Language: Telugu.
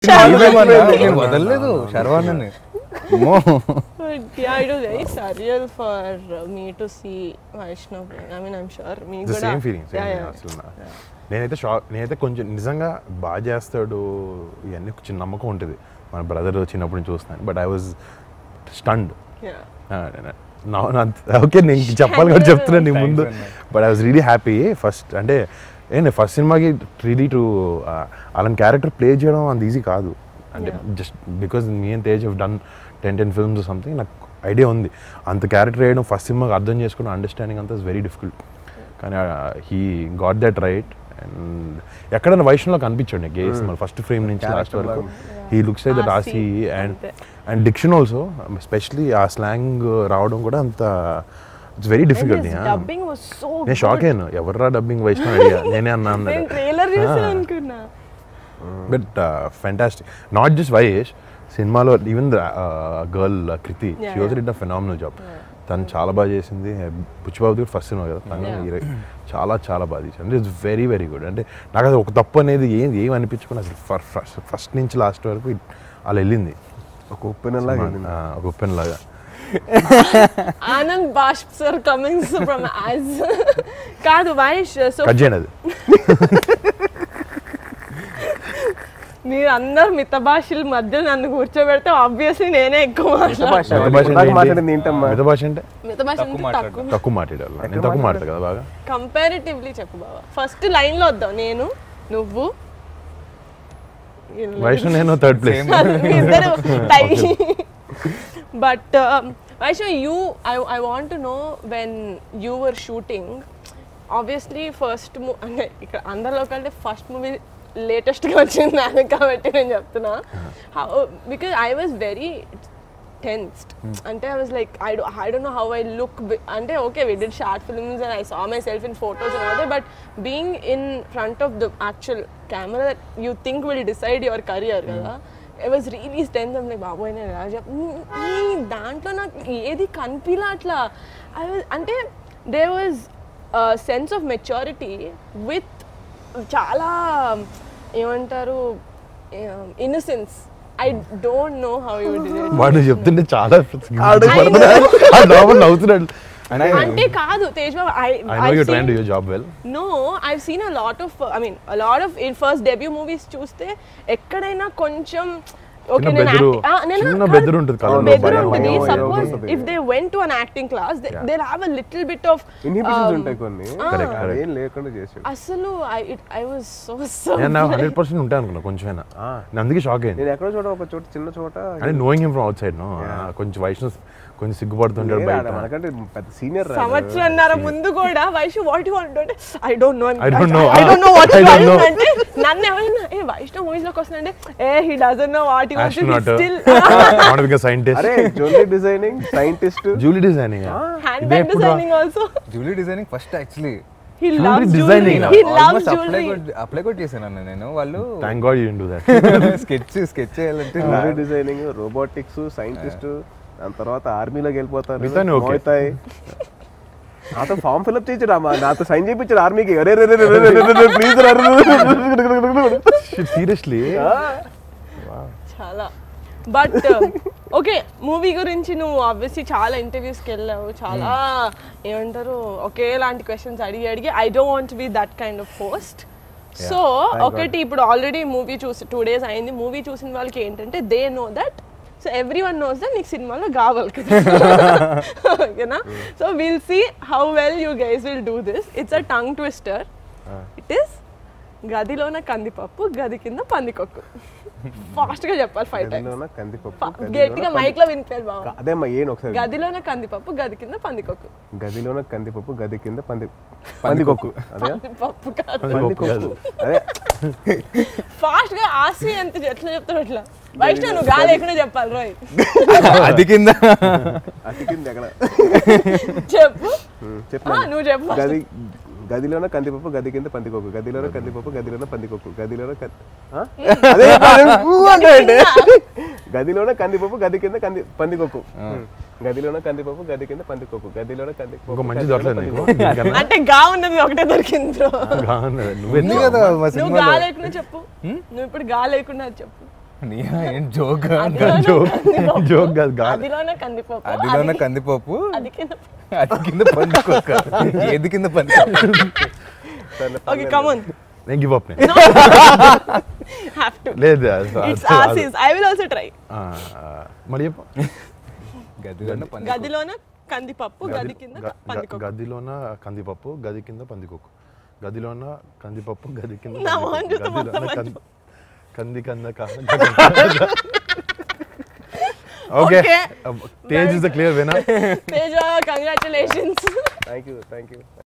నేను వదలలేదు శర్వాణని అమ్మో But yeah, it was very surreal for uh, me to see Vaishnav. playing. I mean, I'm sure me ద కూడా- సేమ్ ఫీలింగ్ Yeah, yeah. అసలు నా- నేనైతే షాక్ నేనైతే కొంచెం నిజంగా బాగా చేస్తాడు ఇవన్నీ చిన్న నమ్మకం ఉంటుంది మన బ్రదర్ చిన్నప్పటి నుంచి చూస్తున్నాను but I was stunned Yeah. Okay నేను ఇంక చెప్పాలి కూడా చెప్తున్నాను నీ ముందు but I was really happy first అంటే ఏంటి ఫస్ట్ సినిమాకి రియలీ టు అలాంటి క్యారెక్టర్ ప్లే చేయడం అంత ఈజీ కాదు అంటే just because me and Tej have done ten ten films something నాకు ఐడియా ఉంది అంత క్యారెక్టర్ వేయడం ఫస్ట్ సినిమాకి అర్థం చేసుకోవడం అండర్స్టాండింగ్ అంతా వెరీ డిఫికల్ట్ కానీ he got that right and ఎక్కడైనా వైష్ణవ్లో కనిపించండి గే సినిమా ఫస్ట్ ఫ్రేమ్ నుంచి లాస్ట్ Character వరకు లాగా. హీ లుక్స్ లైక్ దట్ ఆసి, ఆసి అండ్ అంతే. అండ్ డిక్షన్ ఆల్సో ఎస్పెషలీ ఆ స్లాంగ్ రావడం కూడా అంత it's very And difficult his dubbing was so నేను షాక్ good. అయ్యాను ఎవర్రా డబ్బింగ్ వైష్ణవ్ అడిగా నేనే అన్నా నేను ట్రైలర్ చూసి అనుకున్నా but fantastic not just Vaish సినిమాలో even the girl Krithi Yeah, she was yeah. It a phenomenal job తను చాలా బాగా చేసింది బుచ్చిబాబు ఫస్ట్ సినిమా కదా తను Yeah. హీరో చాలా చాలా బాగా చేసింది అంటే ఇట్స్ వెరీ వెరీ గుడ్ అంటే నాకు అది ఒక తప్పు అనేది ఏం ఏం అనిపించుకుని అసలు ఫస్ట్ ఫస్ట్ నుంచి లాస్ట్ వరకు it అలా వెళ్ళింది ఒక ఉప్పెన లాగా ఆ, ఒక ఉప్పెన్ లాగా ఆనంద్ బాష్ప్ సార్ కమింగ్స్ ఫ్రమ్ యాజ్ కాదు వైష్ సో కట్ చేయండి అది మీరు అందరు మిత భాషల మధ్య నన్ను కూర్చోబెడితే ఆబ్వియస్లీ నేనే ఎక్కువ మిత భాష మాట్లాడతాను మిత భాష ఇందాక అంటే మాట్లాడింది ఏంటి? ఏంటమ్మా మిత భాష అంటే మిత భాష తక్కువ అంటే మాట్లాడతాం. తక్కువ తక్కువ మాట్లాడాలి నేను తక్కువ మాట్లాడు కదా బాగా కంపారిటివ్లీ చెప్పు బాబా ఫస్ట్ లైన్ లో వద్దాం నేను నువ్వు వైష్ణవ్ నేను థర్డ్ ప్లేస్ ఇద్దరు but Vaishnav you I I want to know when you were shooting obviously first మూ అంటే ఇక్కడ అందరిలో కంటే ఫస్ట్ మూవీ లేటెస్ట్గా వచ్చింది నాకు కాబట్టి నేను చెప్తున్నా how because I was very tensed అంటే I was like I do I don't know how I look అంటే okay we did short films and I saw myself in photos and other but being in front of the actual camera that you think will decide your career కదా ఐ వాజ్ రియలీ టెన్స్ అంటే బాబోయ్ నేను ఎలా చెప్ ఈ దాంట్లో నాకు ఏది కనిపిలా అట్లా ఐ వాజ్ అంటే they was sense of maturity with చాలా ఏమంటారు innocence I don't know how you డి వాడు చెప్తుంటే చాలా I లోపల నవ్వుతున్నాడు అంటే కాదు తేజ్ బాబు I I know you train to your job well no I seen a lot of I mean a lot of in first debut movies చూస్తే ఎక్కడైనా కొంచెం ఓకే చిన్న నేను బెదురు- acti- ఆ, నేను చిన్న కాదు, బెదురు ఉంటుంది కళ్ళలో, బెదురు భయం, ఉంటుంది భయం, భయం సపోజ్ ఉంటుంది. If they went to an acting class they have a little bit of inhibitions ఉంటాయి కొన్ని Correct, correct. ఏం లేకుండా చేసాడు అసలు I I was so so నేను హండ్రెడ్ పర్సెంట్ ఉంటాను అనుకున్నా కొంచెమైనా నేను అందుకే షాక్ అయింది నేను ఎక్కడో చోట ఒక చోట చిన్న చోట అంటే knowing him from outside నో కొంచెం వైష్ణవ్ కొంచెం సిగ్గుపడుతుంటాడు లేదు, ఆడ బయట మనకంటే పెద్ద సీనియర్ సంవత్సరంన్నర ముందు కూడా వైష్ణవ్ వాట్ యు వాంట్ అంటే I don't know I don't know. I don't know what I you don't want know. అంటే నన్ను ఎవరైనా ఏ వైష్ణవ్ మూవీస్ లోకి వస్తుందంటే ఏ he doesn't know what you want Astronaut. Still want become scientist అరే jewellery designing scientist jewellery designing hand ఇదే బ్యాగ్ ఎప్పుడు designing also jewellery designing first actually he Jewelry loves designing. Jewellery he loves apply jewellery కూడా అప్లై కూడా చేశాను అన్న నేను వాళ్ళు thank God you do that sketch sketch చేయాలంటే జ్యువెలరీ డిజైనింగ్ రోబోటిక్స్ సైంటిస్ట్ దాని తర్వాత ఆర్మీలోకి వెళ్ళిపోతారు మిగతాన్ని okay. మోగుతాయి నాతో ఫామ్ ఫిల్అప్ చేయించాడు అమ్మా నాతో సైన్ చేయించాడు ఆర్మీకి అరే ప్లీజ్ సీరియస్లీ చాలా బట్ ఓకే మూవీ గురించి నువ్వు ఆబ్వియస్లీ చాలా ఇంటర్వ్యూస్కి వెళ్ళావు చాలా ఏమంటారు ఒకేలాంటి క్వశ్చన్స్ అడిగి అడిగి I don't want be that kind of post so ఒకటి ఇప్పుడు ఆల్రెడీ మూవీ చూసి టూ డేస్ అయింది మూవీ చూసిన వాళ్ళకి ఏంటంటే they know that so every one knows that నీకు సినిమాలో కావాలి కదా ఓకేనా so will see how well you guys will do this it's a tongue twister it is గదిలోన కందిపప్పు గది కింద పందికొక్కు ఫాస్ట్ గా చెప్పాలి ఫైవ్ టైమ్స్ గదిలోన కందిపప్పు గట్టిగా మైక్ లో వినిపించాలి బాబు అదేమ్మా ఏను ఒకసారి గదిలోన కందిపప్పు గది కింద పందికొక్కు గదిలోన కందిపప్పు గది కింద పంది పందికొక్కు అదే పప్పు కాదు పందికొక్కు అదే ఫాస్ట్ గా ఆసి ఎంత ఎట్లా చెప్తావు అట్లా వైష్ణవ్ నువ్వు గాలి లేకుండా చెప్పాలి రోయ్ అది కింద అతికింది ఎక్కడ చెప్పు చెప్పు ఆ, నువ్వు చెప్పు first. గది గదిలోన కందిపప్పు గది కింద పందికొక్కు గదిలోన కందిపప్పు గదిలోన పందికొక్కు గదిలోన కం- ఆ? అదే అదే ఊ అంటాడండి. గదిలోన కందిపప్పు గది కింద కంది పందికొక్కు గదిలోన కందిపప్పు గది కింద పందికొక్కు గదిలోన కందిపప్పు ఇంకో మంచి గదిలోన దొరకలేదు నీకు పందికొక్కు. దీనికన్నా? అంటే గా ఉన్నది ఒకటే దొరికింది బ్రో బాగున్నది. నువ్వే ఉంది కదా మా నువ్వు గా సినిమాలో లేకుండా చెప్పు నువ్వు ఇప్పుడు గా లేకుండా అది చెప్పు నీయా ఏం జోక్ జోక్ జోక్ కాదు గా అదిలోనే కందిపప్పు అదిలోన అది- కందిపప్పు అది కింద అది కింద పందికొక్క ఏది కింద పందికొక్క ఓకే కమన్ నేను గివ్ అప్ నేను హ్యావ్ టు లేదు అది- ఇట్స్ అది- ఆసిస్ ఐ విల్ ఆల్సో ట్రై ఆ, మళ్ళీ చెప్పు గదిలోన పంది గదిలోన కందిపప్పు గది కింద గ- గ- పందికొక్కు గదిలోన కందిపప్పు గది కింద పందికొక్కు గదిలోన కందిపప్పు గది కింద నా పందికొక్కు. మొహం చూస్తే గదిలోన మొత్తం కంది- కంది కంద okay Okay. Tej is the clear winner Teja congratulations thank you thank you